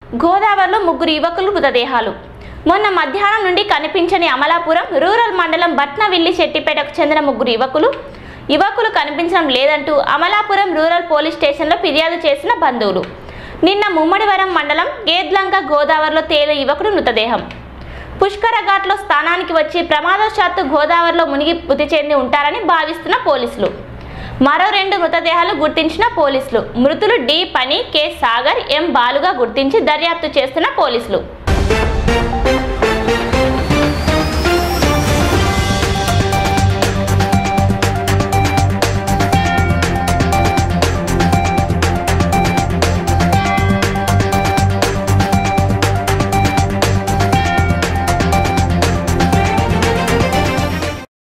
గోదావరిలో ముగ్గురు యువకులు మృతదేహాలు మొన్న మధ్యాహ్నం నుండి కనిపించని అమలాపురం రూరల్ మండలం బట్నవిల్లి శెట్టిపేటకు చెందిన ముగ్గురు యువకులు యువకులు కనిపించడం లేదంటూ అమలాపురం రూరల్ పోలీస్ స్టేషన్లో ఫిర్యాదు చేసిన బంధువులు నిన్న ముమ్మడివరం మండలం గేద్లంక గోదావరిలో తేలిన యువకుడు మృతదేహం పుష్కర ఘాట్లో స్థానానికి వచ్చి ప్రమాదవశాత్తు గోదావరిలో మునిగి మృతి చెంది ఉంటారని భావిస్తున్న పోలీసులు మరో రెండు మృతదేహాలు గుర్తించిన పోలీసులు మృతులు డి పని కె సాగర్ ఎం బాలుగా గుర్తించి దర్యాప్తు చేస్తున్న పోలీసులు